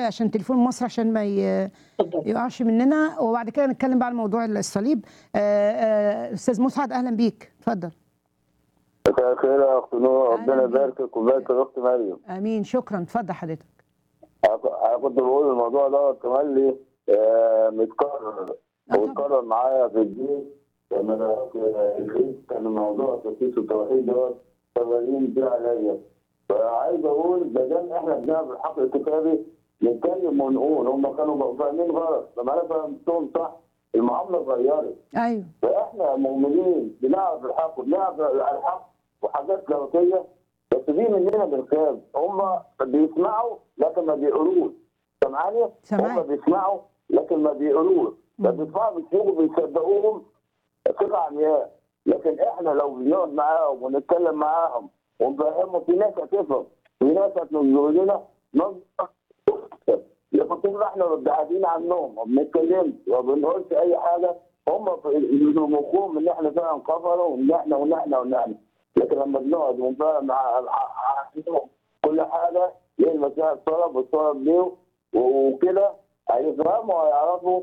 عشان تليفون مصر عشان ما ي- اتفضل يقعش مننا وبعد كده نتكلم بقى عن موضوع الصليب آه، آه، استاذ مسعد اهلا بيك اتفضل مساء الخير يا اخت نور أهلا ربنا بيك. يباركك ويبارك الاخت مريم امين شكرا اتفضل حضرتك انا أنا كنت بقول الموضوع ده كمان لي آه، متكرر آه، هو طبعا. اتكرر معايا في الدين لما انا في البيت كان موضوع التسييس والتوحيد دوت شغالين بيه عليا فعايز اقول ما دام احنا بنعمل الحق الكتابي نتكلم ونقول هم كانوا فاهمين غلط لما انا فهمتهم صح المعامله اتغيرت ايوه فاحنا مؤمنين بنعرف الحق وبنعرف الحق وحاجات لاهوتيه بس دي مننا بنخاف هم بيسمعوا لكن ما بيقروش سامعاني؟ سامعك. هم بيسمعوا لكن ما بيقروش مم. فبيسمعوا بيسيبوا بيصدقوهم ثقه عمياء لكن احنا لو بنقعد معاهم ونتكلم معاهم ونفهمهم في ناس هتفهم في ناس هتقول لنا نظره لكن طول ما احنا مبتعدين عنهم وما بنتكلمش وما بنقولش اي حاجه هم في مخهم ان احنا فعلا كفروا وان احنا وان احنا وان احنا لكن لما بنقعد ونفهم مع مع- عنهم كل حاجه ليه المسيح الطلب والطلب ليه وكده هيفهموا وهيعرفوا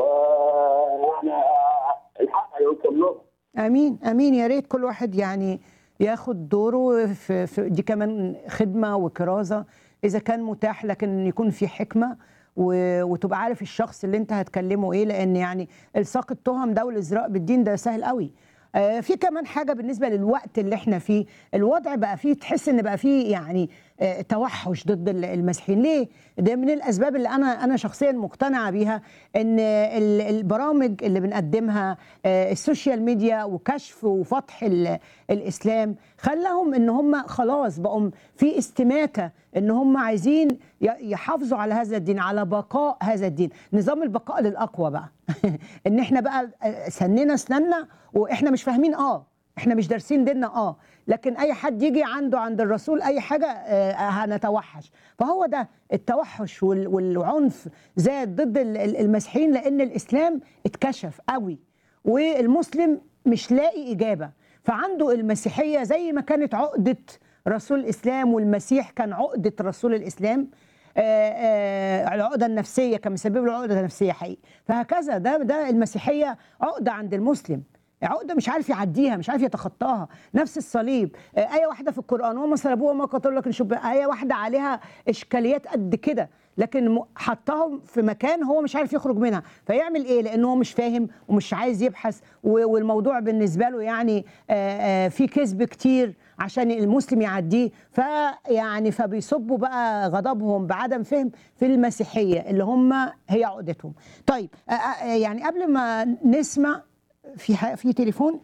ويعني الحق هيوصل لهم امين امين يا ريت كل واحد يعني ياخد دوره في, في دي كمان خدمه وكرازه اذا كان متاح لكن يكون في حكمه و- وتبقى عارف الشخص اللي انت هتكلمه ايه لان يعني الصاق التهم ده والازراء بالدين ده سهل قوي آه، في كمان حاجه بالنسبه للوقت اللي احنا فيه الوضع بقى فيه تحس ان بقى فيه يعني آه، توحش ضد ال- المسيحيين ليه ده من الاسباب اللي انا انا شخصيا مقتنعه بيها ان ال- البرامج اللي بنقدمها آه، السوشيال ميديا وكشف وفتح ال- الاسلام خلاهم ان هم خلاص بقوا في استماته ان هم عايزين ي- يحافظوا على هذا الدين على بقاء هذا الدين نظام البقاء للاقوى بقى ان احنا بقى آه، سننا اسناننا واحنا مش فاهمين اه احنا مش دارسين ديننا اه لكن اي حد يجي عنده عند الرسول اي حاجه آه هنتوحش فهو ده التوحش وال- والعنف زاد ضد ال- ال- المسيحيين لان الاسلام اتكشف قوي والمسلم مش لاقي اجابه فعنده المسيحيه زي ما كانت عقده رسول الاسلام والمسيح كان عقده رسول الاسلام آه، آه، العقده النفسيه كان مسبب له عقده نفسيه حقيقي فهكذا ده ده المسيحيه عقده عند المسلم عقده مش عارف يعديها مش عارف يتخطاها نفس الصليب آه، ايه واحده في القران وما صلبوه وما قتلوا لكن شوف ايه واحده عليها اشكاليات قد كده لكن م- حطهم في مكان هو مش عارف يخرج منها فيعمل ايه لانه هو مش فاهم ومش عايز يبحث و- والموضوع بالنسبه له يعني آه، آه، في كذب كتير عشان المسلم يعديه فيعني فبيصبوا بقى غضبهم بعدم فهم في المسيحيه اللي هم هي عقدتهم طيب آه، آه، يعني قبل ما نسمع في ح- في تليفون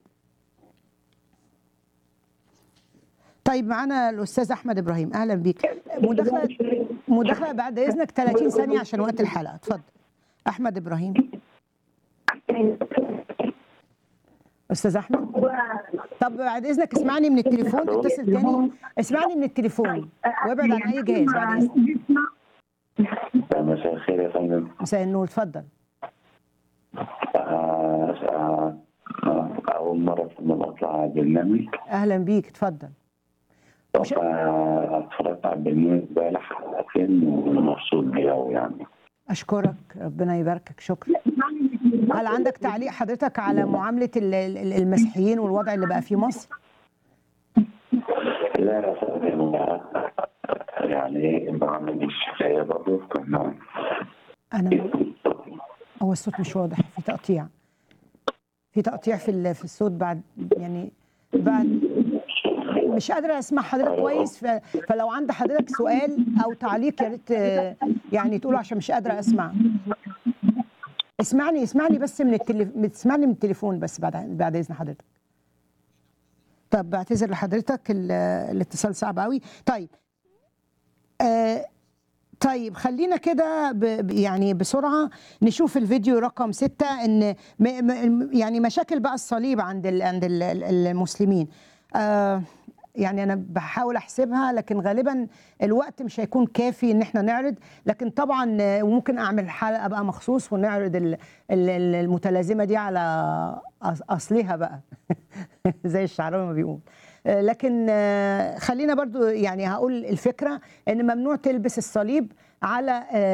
طيب معانا الاستاذ احمد ابراهيم اهلا بيك مداخله مداخله بعد اذنك 30 ثانيه عشان وقت الحلقه اتفضل احمد ابراهيم استاذ احمد طب بعد اذنك اسمعني من التليفون اتصل تاني اسمعني من التليفون وابعد عن اي جهاز بعد اذنك مساء الخير يا فندم مساء النور اتفضل آه، آه، آه، أول مرة فندم أطلع برنامج اهلا بيك اتفضل مش- آه، اتفرجت على البرنامج بقى حلقتين ومبسوط بيها ويعني اشكرك ربنا يباركك شكرا هل عندك تعليق حضرتك على معامله ال- ال- المسيحيين والوضع اللي بقى في مصر لا يا فندم آه، يعني البرنامج مش حكاية برضه كنا انا هو الصوت مش واضح في تقطيع في تقطيع في ال- في الصوت بعد يعني بعد مش قادره اسمع حضرتك كويس ف- فلو عند حضرتك سؤال او تعليق يا ريت آه، يعني تقوله عشان مش قادره اسمع اسمعني اسمعني بس من التليف... اسمعني من التليفون بس بعد بعد اذن حضرتك طب بعتذر لحضرتك ال- الاتصال صعب قوي طيب آه طيب خلينا كده ب... ب- يعني بسرعه نشوف الفيديو رقم ستة ان م... م... يعني مشاكل بقى الصليب عند ال... عند ال... ال- المسلمين آه يعني انا بحاول احسبها لكن غالبا الوقت مش هيكون كافي ان احنا نعرض لكن طبعا آه، وممكن اعمل حلقه بقى مخصوص ونعرض ال- ال- ال- المتلازمه دي على أص- اصلها بقى زي الشعراوي ما بيقول آه، لكن آه، خلينا برضو يعني هقول الفكره ان ممنوع تلبس الصليب على